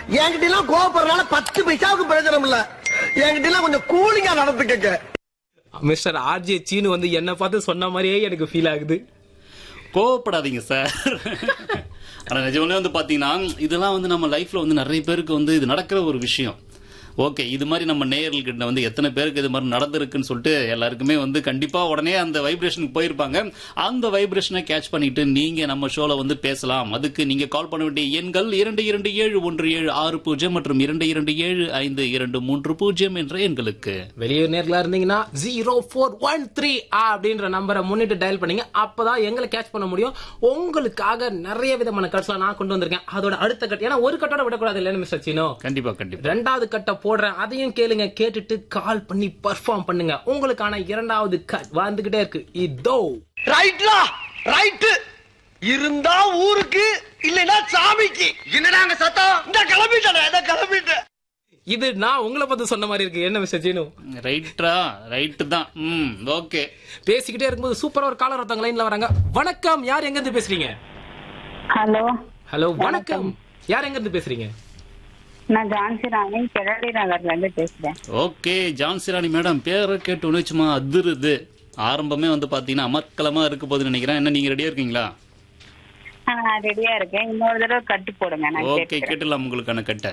என்கிட்ட எல்லாம் கோவப்படுறதுனால பத்து பைசாவுக்கு பிரயோஜனம் இல்ல என்கிட்ட எல்லாம் கொஞ்சம் கூலிங்கா நடந்துக்கங்க மிஸ்டர் ஆர்ஜே சீனு வந்து என்ன பார்த்து சொன்ன மாதிரியே எனக்கு ஃபீல் ஆகுது கோவப்படாதீங்க சார் ஆனா நிஜமாலே வந்து பாத்தீங்கன்னா இதெல்லாம் வந்து நம்ம லைஃப்ல வந்து நிறைய பேருக்கு வந்து இது நடக்கிற ஒரு விஷயம் ஓகே இது மாதிரி நம்ம நேயர்கள்கிட்ட வந்து எத்தனை பேருக்கு இது மாதிரி நடந்திருக்குன்னு சொல்லிட்டு எல்லாருக்குமே வந்து கண்டிப்பா உடனே அந்த வைப்ரேஷனுக்கு போயிருப்பாங்க அந்த வைப்ரேஷனை கேட்ச் பண்ணிட்டு நீங்க நம்ம ஷோல வந்து பேசலாம் அதுக்கு நீங்க கால் பண்ண வேண்டிய எண்கள் இரண்டு இரண்டு ஏழு ஒன்று ஏழு ஆறு பூஜ்ஜியம் மற்றும் இரண்டு இரண்டு ஏழு ஐந்து இரண்டு மூன்று பூஜ்ஜியம் என்ற எண்களுக்கு வெளியூர் நேர்களா இருந்தீங்கன்னா ஜீரோ ஃபோர் ஒன் த்ரீ அப்படின்ற நம்பரை முன்னிட்டு டயல் பண்ணீங்க அப்பதான் எங்களை கேட்ச் பண்ண முடியும் உங்களுக்காக நிறைய விதமான கட்ஸ்லாம் நான் கொண்டு வந்திருக்கேன் அதோட அடுத்த கட் ஏன்னா ஒரு கட்டோட விடக்கூடாது இல்லைன்னு மிஸ்டர் சீனோ கண்டிப்பா கண்டிப்பா ரெண்டாவது கட்ட போடுறேன் அதையும் கேளுங்க கேட்டுட்டு கால் பண்ணி பர்ஃபார்ம் பண்ணுங்க உங்களுக்கான இரண்டாவது கட் வந்துகிட்டே இருக்கு இதோ ரைட்லா ரைட்டு இருந்தா ஊருக்கு இல்லைன்னா சாமிக்கு என்னடாங்க சத்தம் இந்த கிளம்பிட்டேன் இந்த கிளம்பிட்டேன் இது நான் உங்களை பத்தி சொன்ன மாதிரி இருக்கு என்ன மிஸ்டர் சீனு ரைட்டா ரைட்டு தான் ம் ஓகே பேசிக்கிட்டே இருக்கும்போது சூப்பரா ஒரு காலர் ஒருத்தவங்க லைன்ல வராங்க வணக்கம் யார் எங்க இருந்து பேசுறீங்க ஹலோ ஹலோ வணக்கம் யார் எங்க இருந்து பேசுறீங்க நான் ஜான்சி ராணி கெரடி நகர்ல இருந்து பேசுறேன் ஓகே ஜான்சிராணி மேடம் பேரை கேட்டு உணர்ச்சுமா அதிருது ஆரம்பமே வந்து பாத்தீங்கன்னா அமர்க்கலமா இருக்க போகுதுன்னு நினைக்கிறேன் என்ன நீங்க ரெடியா இருக்கீங்களா ஆ, நான் ரெடியா இருக்கேன் இன்னொரு தடவை கட்டு போடுங்க நான் ஓகே கேட்கிறேன் கேட்டுலாம் உங்களுக்கான கட்டை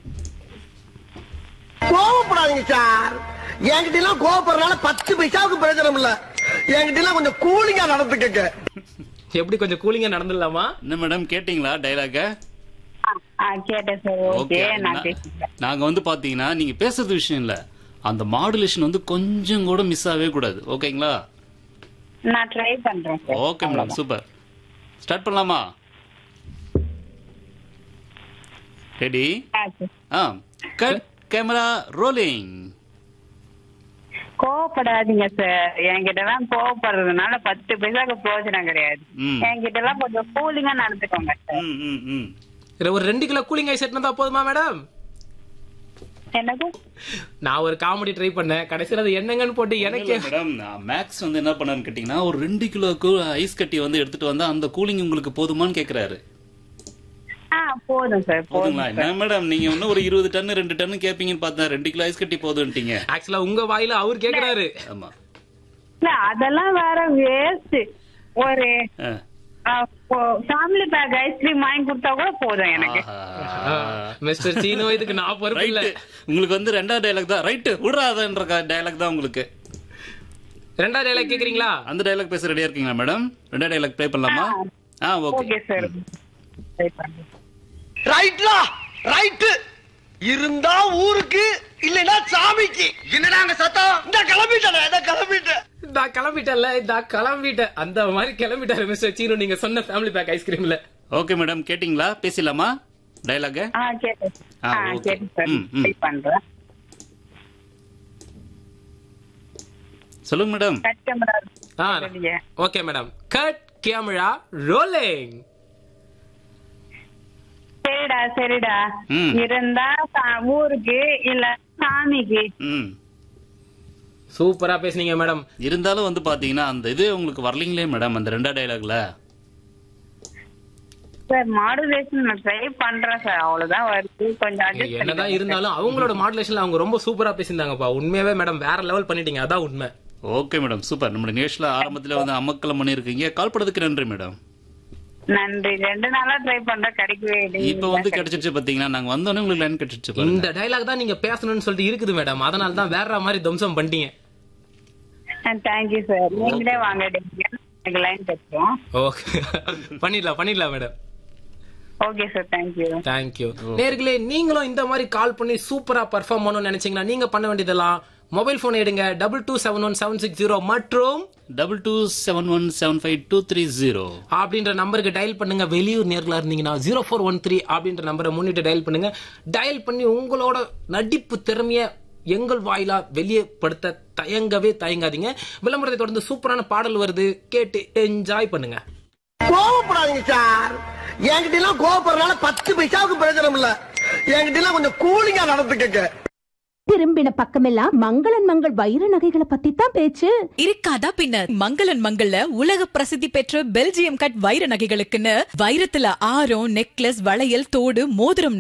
கோவப்படாதீங்க சார் என்கிட்ட எல்லாம் கோவப்படுறதுனால பத்து பைசாவுக்கு பிரயோஜனம் இல்ல என்கிட்ட எல்லாம் கொஞ்சம் கூலிங்கா நடந்துக்கங்க எப்படி கொஞ்சம் கூலிங்கா நடந்துடலாமா என்ன மேடம் கேட்டீங்களா டைலாக ஆ, ஆ, கேட்டேன் சார் ஓகே நான் பேசுறேன் நாங்க வந்து பாத்தீங்கன்னா நீங்க பேசுறது விஷயம் இல்ல அந்த மாடுலேஷன் வந்து கொஞ்சம் கூட மிஸ் ஆகவே கூடாது ஓகேங்களா நான் ட்ரை பண்றேன் sir okay madam super start பண்ணலாமா ரெடி ஆ, சரி. ஆ கட் கேமரா ரோலிங் கோவப்படாதீங்க சார் என்கிட்ட எல்லாம் கோவப்படுறதுனால பத்து பைசாக்கு பிரயோஜனம் கிடையாது ம். என்கிட்ட எல்லாம் கொஞ்சம் கூலிங்கா நடந்துக்கோங்க சார் ம் ம் ம் இதுல ஒரு ரெண்டு கிலோ கூலிங் ஐஸ் இருந்தா போதுமா மேடம் என்னது நான் ஒரு காமெடி ட்ரை பண்ணேன் கடைசியில அது என்னங்கன்னு போட்டு எனக்கே மேடம் மேக்ஸ் வந்து என்ன பண்ணாருன்னு கேட்டீங்கன்னா ஒரு ரெண்டு கிலோக்கு ஐஸ் கட்டி வந்து எடுத்துட்டு வந்தா அந்த கூலிங் உங்களுக்கு போதுமான்னு கேக்குறாரு ஆ போதும் சார் போதும் போதுங்களா என்ன மேடம் நீங்க இன்னும் ஒரு இருபது டன் ரெண்டு டன் கேப்பீங்கன்னு பார்த்தா ரெண்டு கிலோ ஐஸ் கட்டி போதும்ட்டீங்க ஆக்சுவலா உங்க வாயில அவர் கேக்குறாரு ஆமா இல்ல அதெல்லாம் வேற வேஸ்ட் ஒரு ஆ. ஃபேமிலி பேக் ஐஸ்கிரீம் வாங்கி கொடுத்தா கூட போதும் எனக்கு ஆஹா. மிஸ்டர் சீனோ இதுக்கு நான் பொறுப்பு இல்ல ரைட்டு உங்களுக்கு வந்து ரெண்டாவது டைலாக் தான் ரைட்டு விடுறாதன்ற டைலாக் தான் உங்களுக்கு ரெண்டாவது டைலாக் கேக்குறீங்களா அந்த டைலாக் பேச ரெடியா இருக்கீங்களா மேடம் ரெண்டாவது டைலாக் ப்ளே பண்ணலாமா ஆ ஓகே ஓகே சார் ட்ரை பண்றேன் ரைட்லா ரைட்டு இருந்தா ஊருக்கு இல்லைன்னா சாமிக்கு என்னடாங்க சத்தம் இந்த கிளம்பிட்டேன் இந்த கிளம்பிட்டேன் நான் கிளம்பிட்டேன்ல நான் கிளம்பிட்டேன் அந்த மாதிரி கிளம்பிட்டாரு மிஸ்டர் சீனோ நீங்க சொன்ன ஃபேமிலி பேக் ஐஸ்கிரீம்ல ஓகே மேடம் கேட்டிங்களா பேசலாமா டைலாக ஆ கேட்டேன் ஆ, ஆ okay. கேட்டேன் சார் ம், ம். ட்ரை பண்றேன் சொல்லுங்க மேடம் கட் கேமரா ஆ ரெடியா okay madam cut camera rolling சரிடா சரிடா ம். இருந்தா சா- ஊருக்கு இல்ல சாமிக்கு ம் சூப்பரா பேசுனீங்க மேடம் இருந்தாலும் வந்து பாத்தீங்கன்னா அந்த இது உங்களுக்கு வரலீங்களே மேடம் அந்த ரெண்டா டைலாக்ல சார் மாடுலேஷன் நான் ட்ரை பண்றேன் சார் அவ்வளவுதான் வருது கொஞ்சம் adjust என்னதான் பண்ணிக்கோங்க இருந்தாலும் அவங்களோட மாடுலேஷன்ல அவங்க ரொம்ப சூப்பரா பேசியிருந்தாங்கப்பா உண்மையாவே மேடம் வேற லெவல் பண்ணிட்டீங்க அதான் உண்மை ஓகே மேடம் சூப்பர் நம்ம நிகழ்ச்சியில ஆரம்பத்துல வந்து அமக்கலம் பண்ணிருக்கீங்க கால் பண்ணதுக்கு நன்றி மேடம் நன்றி ரெண்டு நாளா ட்ரை பண்றேன் கிடைக்கவே இல்லை இப்ப வந்து கிடைச்சிருச்சு பாத்தீங்களா நாங்க வந்தோடனே உங்களுக்கு லைன் கிடைச்சிருச்சு பாருங்க. இந்த டைலாக் தான் நீங்க பேசணும்னு சொல்லிட்டு இருக்குது மேடம் அதனால தான் வேற மாதிரி தம்சம் பண்ணிட்டீங்க தேங்க்யூ சார் நீங்களே வாங்க டெய்லி. எனக்கு லைன் தச்சுவோம் ஓகே பண்ணிடலாம் பண்ணிடலாம் madam okay sir thank you thank you நேர்களே நீங்களும் இந்த மாதிரி கால் பண்ணி சூப்பரா பர்ஃபார்ம் பண்ணணும்னு நினைச்சீங்கன்னா நீங்க பண்ண வேண்டியதெல்லாம் மொபைல் போன் எடுங்க double two seven one seven six zero மற்றும் double two seven one seven five two three zero அப்படின்ற நம்பருக்கு டயல் பண்ணுங்க வெளியூர் நேர்களா இருந்தீங்கன்னா ஜீரோ ஃபோர் ஒன் த்ரீ அப்படின்ற நம்பரை முன்னிட்டு டயல் பண்ணுங்க டயல் பண்ணி உங்களோட நடிப்பு திறமைய எங்கள் வாயிலா வெளியப்படுத்த தயங்கவே தயங்காதீங்க விளம்பரத்தை தொடர்ந்து சூப்பரான பாடல் வருது கேட்டு என்ஜாய் பண்ணுங்க கோவப்படாதீங்க சார் என்கிட்ட எல்லாம் கோவப்படுறதுனால பத்து பைசாவுக்கு பிரயோஜனம் இல்ல என்கிட்ட எல்லாம் கொஞ்சம் கூலிங்கா நடந்துக்கங்க திரும்பின பக்கமெல்லாம் மங்களன் மங்கள் வைர நகைகளை பத்தி தான் பேச்சு இருக்காதா பின்ன மங்களன் மங்கள்ல உலக பிரசித்தி பெற்ற பெல்ஜியம் கட் வைர நகைகளுக்குன்னு வைரத்துல ஆரம் நெக்லஸ் வளையல் தோடு மோதிரம்